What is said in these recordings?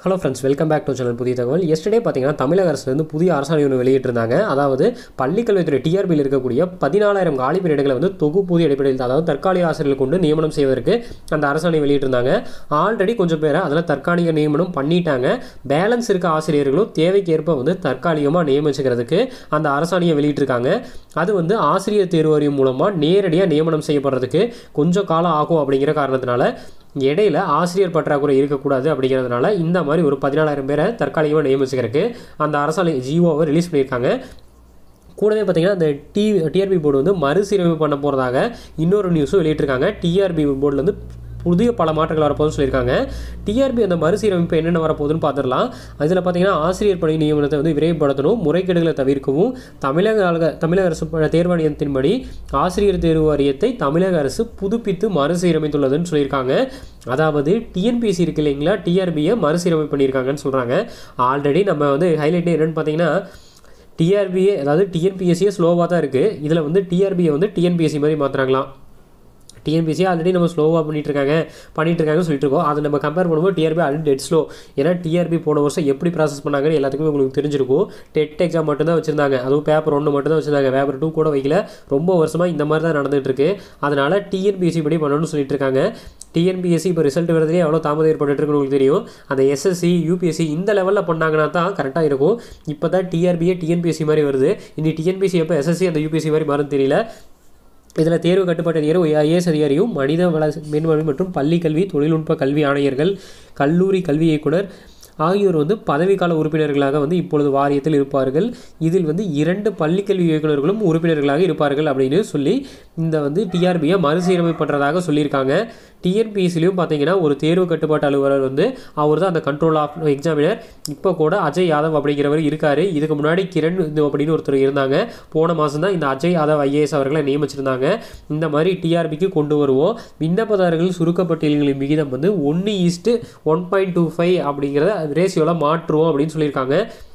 hello friends welcome back to channel புதிய தகவல் yesterday பார்த்தீங்கன்னா தமிழக அரசு வந்து புதிய அரசாணை ஒன்று வெளியிட்டிருந்தாங்க அதாவது பள்ளிக்கல்வித்துறை டிஆர்பியில் இருக்கக்கூடிய பதினாலாயிரம் காலி பணியிடங்களை வந்து தொகுப்பூதிய அடிப்படையில் அதாவது தற்காலிக ஆசிரியர்கள் கொண்டு நியமனம் செய்வதற்கு அந்த அரசாணை வெளியிட்டிருந்தாங்க ஆல்ரெடி கொஞ்சம் பேரை அதில் தற்காலிக நியமனம் பண்ணிட்டாங்க பேலன்ஸ் இருக்க ஆசிரியர்களும் தேவைக்கேற்ப வந்து தற்காலிகமாக நியமிச்சுக்கிறதுக்கு அந்த அரசாணையை வெளியிட்டிருக்காங்க அது வந்து ஆசிரியர் தேர்வு வாரியம் மூலமாக நேரடியாக நியமனம் செய்யப்படுறதுக்கு கொஞ்சம் காலம் ஆகும் அப்படிங்கிற காரணத்தினால இடையில ஆசிரியர் பற்றாக்குறை இருக்கக்கூடாது அப்படிங்கிறதுனால இந்த மாதிரி ஒரு பதினாலாயிரம் பேரை தற்காலிகமாக நியமிச்சுக்கிறதுக்கு அந்த அரசாணை ஜிஓவை ரிலீஸ் பண்ணியிருக்காங்க கூடவே பார்த்தீங்கன்னா அந்த டி டிஆர்பி போர்டு வந்து மறுசீரமைப்பு பண்ண போகிறதாக இன்னொரு நியூஸும் வெளியிட்டிருக்காங்க டிஆர்பி போர்டில் வந்து புதிய பல மாற்றங்கள் வரப்போகுதுன்னு சொல்லியிருக்காங்க டிஆர்பி அந்த மறுசீரமைப்பு என்னென்ன வரப்போகுதுன்னு பார்த்துடலாம் அதில் பார்த்தீங்கன்னா ஆசிரியர் பணி நியமனத்தை வந்து விரைவுபடுத்தணும் முறைகேடுகளை தவிர்க்கவும் தமிழக அழக தமிழக அரசு ப- தேர்வாணையத்தின்படி ஆசிரியர் தேர்வு வாரியத்தை தமிழக அரசு புதுப்பித்து மறுசீரமைத்துள்ளதுன்னு சொல்லியிருக்காங்க அதாவது டிஎன்பிஎஸ்சி இருக்கு இல்லைங்களா டிஆர்பியை மறுசீரமைப்பு பண்ணியிருக்காங்கன்னு சொல்கிறாங்க ஆல்ரெடி நம்ம வந்து ஹைலைட் என்னென்னு பார்த்தீங்கன்னா டிஆர்பிஏ அதாவது டிஎன்பிஎஸ்சியே ஸ்லோவாக தான் இருக்குது இதில் வந்து டிஆர்பியை வந்து டிஎன்பிஎஸ்சி மாதிரி மாற்றுறாங்களாம் டிஎன்பிசி ஆல்ரெடி நம்ம ஸ்லோவாக பண்ணிட்டு இருக்காங்க பண்ணிட்டு இருக்காங்கன்னு சொல்லிட்டு இருக்கோம் அதை நம்ம கம்பேர் பண்ணும்போது டிஆர்பி ஆல்ரெடி டெட் ஸ்லோ ஏன்னா டிஆர்பி போன வருஷம் எப்படி ப்ராசஸ் பண்ணாங்கன்னு எல்லாத்துக்குமே உங்களுக்கு தெரிஞ்சிருக்கும் டெட் எக்ஸாம் மட்டும்தான் வச்சிருந்தாங்க அதுவும் பேப்பர் ஒன்று மட்டும் தான் வச்சிருந்தாங்க பேப்பர் டூ கூட வைக்கல ரொம்ப வருஷமாக இந்த மாதிரி தான் நடந்துட்டு இருக்கு அதனால டிஎன்பிஎஸ்சி படி பண்ணணும்னு சொல்லிட்டு இருக்காங்க டிஎன்பிஎஸ்சி இப்போ ரிசல்ட் வரதுலேயே எவ்வளோ தாமதம் ஏற்பட்டு இருக்குன்னு உங்களுக்கு தெரியும் அந்த எஸ்எஸ்சி யூபிஎஸ்சி இந்த லெவலில் பண்ணாங்கன்னா தான் கரெக்டாக இருக்கும் இப்போ தான் டிஆர்பியே டிஎன்பிஎஸ்சி மாதிரி வருது இனி டிஎன்பிஎஸ்சி எப்போ எஸ்எஸ்சி அந்த யூபிஎஸ்சி மாதிரி மாறும்னு தெரியல இதில் தேர்வு கட்டுப்பாட்டு அதிகாரி ஐஏஎஸ் அதிகாரியும் மனித வள மேம்பாடு மற்றும் பள்ளி கல்வி தொழில்நுட்ப கல்வி ஆணையர்கள் கல்லூரி கல்வி இயக்குனர் ஆகியோர் வந்து பதவிக்கால உறுப்பினர்களாக வந்து இப்பொழுது வாரியத்தில் இருப்பார்கள் இதில் வந்து இரண்டு பள்ளிக்கல்வி இயக்குநர்களும் உறுப்பினர்களாக இருப்பார்கள் அப்படின்னு சொல்லி இந்த வந்து டிஆர்பியை மறுசீரமை பண்ணுறதாக சொல்லியிருக்காங்க டிஎன்பிஎஸ்சிலையும் பார்த்தீங்கன்னா ஒரு தேர்வு கட்டுப்பாட்டு அலுவலர் வந்து அவர் தான் அந்த கண்ட்ரோல் ஆஃப் எக்ஸாமினர் இப்போ கூட அஜய் யாதவ் அப்படிங்கிறவர் இருக்கார் இதுக்கு முன்னாடி கிரண் இது அப்படின்னு ஒருத்தர் இருந்தாங்க போன மாதம் தான் இந்த அஜய் யாதவ் ஐஏஎஸ் அவர்களை நியமிச்சிருந்தாங்க இந்த மாதிரி டிஆர்பிக்கு கொண்டு வருவோம் விண்ணப்பதாரர்கள் சுருக்கப்பட்டியல்களின் விகிதம் வந்து ஒன்று is to one point two five அப்படிங்கிறத ரேஷியோவில் மாற்றுவோம் அப்படின்னு சொல்லியிருக்காங்க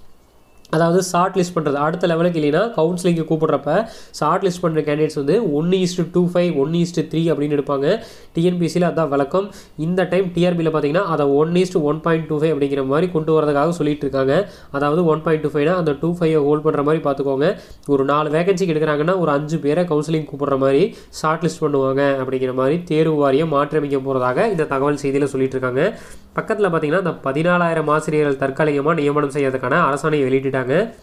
அதாவது ஷார்ட் லிஸ்ட் பண்ணுறது அடுத்த லெவலுக்கு இல்லைன்னா கவுன்சிலிங்க்கு கூப்பிட்றப்ப ஷார்ட் லிஸ்ட் பண்ணுற கேண்டிடேட்ஸ் வந்து ஒன்று is to two five one is to three அப்படின்னு எடுப்பாங்க டிஎன்பிசியில் அதான் விளக்கம் இந்த டைம் டிஆர்பியில் பார்த்தீங்கன்னா அதை one is to one point two five அப்படிங்கிற மாதிரி கொண்டு வரதுக்காக சொல்லிட்டு இருக்காங்க அதாவது ஒன் பாயிண்ட் டூ ஃபைவ்னா அந்த டூ ஃபைவை ஹோல்ட் பண்ணுற மாதிரி பார்த்துக்கோங்க ஒரு நாலு வேகன்சிக்கு எடுக்கிறாங்கன்னா ஒரு அஞ்சு பேரை கவுன்சிலிங் கூப்பிட்ற மாதிரி ஷார்ட் லிஸ்ட் பண்ணுவாங்க அப்படிங்கிற மாதிரி தேர்வு வாரியம் மாற்றியமைக்க போகிறதாக இந்த தகவல் செய்தியில் சொல்லிட்டு இருக்காங்க பக்கத்தில் பார்த்தீங்கன்னா இந்த பதினாலாயிரம் ஆசிரியர்கள் தற்காலிகமாக நியமனம் செய்யறதுக்கான அரசாணையை வெளியிட்டுட்டாங்க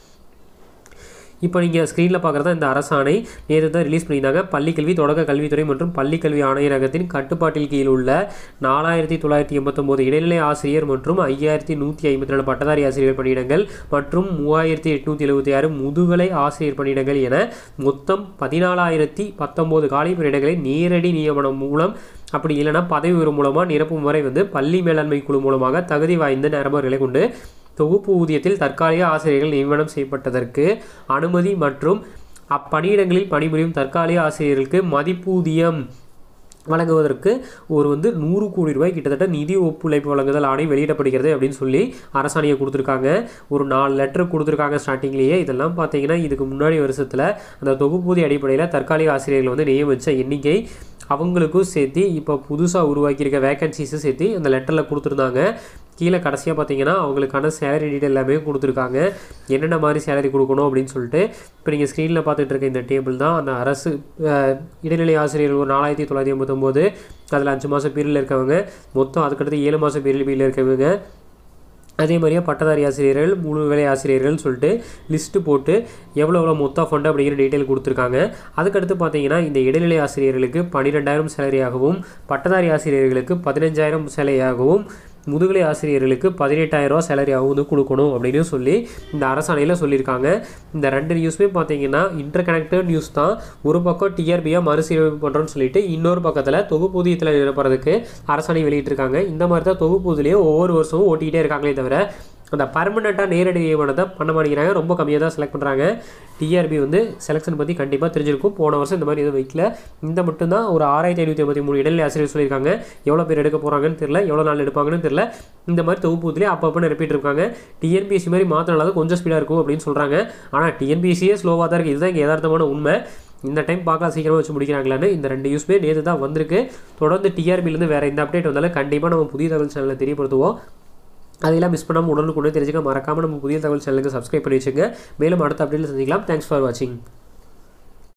இப்போ நீங்கள் ஸ்க்ரீனில் பார்க்குறதா இந்த அரசாணை நேற்று தான் ரிலீஸ் பண்ணியிருந்தாங்க பள்ளிக்கல்வி தொடக்க கல்வித்துறை மற்றும் பள்ளிக்கல்வி ஆணையரகத்தின் கட்டுப்பாட்டில் கீழ் உள்ள நாலாயிரத்தி தொள்ளாயிரத்தி எண்பத்தொம்போது இடைநிலை ஆசிரியர் மற்றும் ஐயாயிரத்தி நூற்றி ஐம்பத்தி நாலு பட்டதாரி ஆசிரியர் பணியிடங்கள் மற்றும் மூவாயிரத்தி எட்நூற்றி எழுபத்தி ஆறு முதுகலை ஆசிரியர் பணியிடங்கள் என மொத்தம் பதினாலாயிரத்தி பத்தொம்போது காலி பணியிடங்களை நேரடி நியமனம் மூலம் அப்படி இல்லைன்னா பதவி உயர்வு மூலமாக நிரப்பும் முறை வந்து பள்ளி மேலாண்மை குழு மூலமாக தகுதி வாய்ந்த நபர்களை கொண்டு தொகுப்பு ஊதியத்தில் தற்காலிக ஆசிரியர்கள் நியமனம் செய்யப்பட்டதற்கு அனுமதி மற்றும் அப்பணியிடங்களில் பணிபுரியும் தற்காலிக ஆசிரியர்களுக்கு மதிப்பூதியம் வழங்குவதற்கு ஒரு வந்து நூறு கோடி ரூபாய் கிட்டத்தட்ட நிதி ஒத்துழைப்பு வழங்குதல் ஆணை வெளியிடப்படுகிறது அப்படின்னு சொல்லி அரசாணையை கொடுத்துருக்காங்க ஒரு நாலு லெட்டர் கொடுத்துருக்காங்க ஸ்டார்டிங்லேயே இதெல்லாம் பார்த்தீங்கன்னா இதுக்கு முன்னாடி வருஷத்தில் அந்த தொகுப்பூதிய அடிப்படையில் தற்காலிக ஆசிரியர்கள் வந்து நியமித்த எண்ணிக்கை அவங்களுக்கும் சேர்த்து இப்போ புதுசாக உருவாக்கியிருக்க வேகன்சிஸும் சேர்த்து அந்த லெட்டரில் கொடுத்துருந்தாங்க கீழே கடைசியாக பார்த்தீங்கன்னா அவங்களுக்கான சேலரி டீட்டெயில் எல்லாமே கொடுத்துருக்காங்க என்னென்ன மாதிரி சேலரி கொடுக்கணும் அப்படின்னு சொல்லிட்டு இப்போ நீங்கள் ஸ்க்ரீனில் பார்த்துட்டு இருக்க இந்த டேபிள் தான் அந்த அரசு அஹ், இடைநிலை ஆசிரியர்கள் ஒரு நாலாயிரத்தி தொள்ளாயிரத்தி எண்பத்தொம்போது அதில் அஞ்சு மாதம் பீரியடில் இருக்கவங்க மொத்தம் அதுக்கடுத்து ஏழு மாதம் பீரியடில் இருக்கவங்க அதே மாதிரியே பட்டதாரி ஆசிரியர்கள் முழு வேலை ஆசிரியர்கள்னு சொல்லிட்டு லிஸ்ட்டு போட்டு எவ்வளோ எவ்வளோ மொத்த ஃபண்டு அப்படிங்கிற டீட்டெயில் கொடுத்துருக்காங்க அதுக்கடுத்து பார்த்தீங்கன்னா இந்த இடைநிலை ஆசிரியர்களுக்கு பன்னிரெண்டாயிரம் சேலரியாகவும் பட்டதாரி ஆசிரியர்களுக்கு பதினஞ்சாயிரம் சேலையாகவும் முதுகலை ஆசிரியர்களுக்கு பதினெட்டாயிரம் ரூபா சேலரியாகவும் வந்து கொடுக்கணும் அப்படின்னு சொல்லி இந்த அரசாணையில் சொல்லியிருக்காங்க இந்த ரெண்டு நியூஸுமே பார்த்தீங்கன்னா இன்டர் கனெக்டட் நியூஸ் தான் ஒரு பக்கம் டிஆர்பியாக மறுசீரமைப்பு பண்ணுறோன்னு சொல்லிட்டு இன்னொரு பக்கத்தில் தொகுப்பூதியத்தில் நிரப்புறதுக்கு அரசாணை வெளியிட்டிருக்காங்க இந்த மாதிரி தான் தொகுப்பூதியிலேயே ஒவ்வொரு வருஷமும் ஓட்டிக்கிட்டே இருக்காங்களே தவிர அந்த பர்மனெண்ட்டாக நேரடி நியமனத்தை பண்ண மாட்டேங்கிறாங்க ரொம்ப கம்மியாக தான் செலக்ட் பண்ணுறாங்க டிஆர்பி வந்து செலெக்ஷன் பற்றி கண்டிப்பாக தெரிஞ்சிருக்கும் போன வருஷம் இந்த மாதிரி எதுவும் வைக்கல இந்த மட்டும்தான் ஒரு ஆறாயிரத்தி ஐநூற்றி ஐம்பத்தி மூணு இடைநிலை ஆசிரியர் சொல்லியிருக்காங்க எவ்வளோ பேர் எடுக்க போகிறாங்கன்னு தெரியல எவ்வளோ நாள் எடுப்பாங்கன்னு தெரியல இந்த மாதிரி தொகுப்புலேயே அப்பப்போ நிரப்பிட்டு இருக்காங்க டிஎன்பிஎஸ்சி மாதிரி மாற்றினாலும் கொஞ்சம் ஸ்பீடாக இருக்கும் அப்படின்னு சொல்கிறாங்க ஆனால் டிஎன்பிஎஸ்சியே ஸ்லோவாக தான் இருக்குது இதுதான் இங்கே யதார்த்தமான உண்மை இந்த டைம் பார்க்கலாம் சீக்கிரமாக வச்சு முடிக்கிறாங்களான்னு இந்த ரெண்டு யூஸ்மே நேற்று தான் வந்திருக்கு தொடர்ந்து டிஆர்பிலேருந்து வேறு எந்த அப்டேட் வந்தாலும் கண்டிப்பாக நம்ம புதிய தகவல் சேனலில் தெரியப்படுத்துவோம் அதெல்லாம் மிஸ் பண்ணாமல் உடனுக்குடனே தெரிஞ்சுக்க மறக்காமல் நம்ம புதிய தகவல் சேனலுக்கு சப்ஸ்கிரைப் பண்ணி வச்சுங்க மேலும் அடுத்த அப்டேட்டில் சந்திக்கலாம் தேங்க்ஸ் ஃபார் வாட்சிங்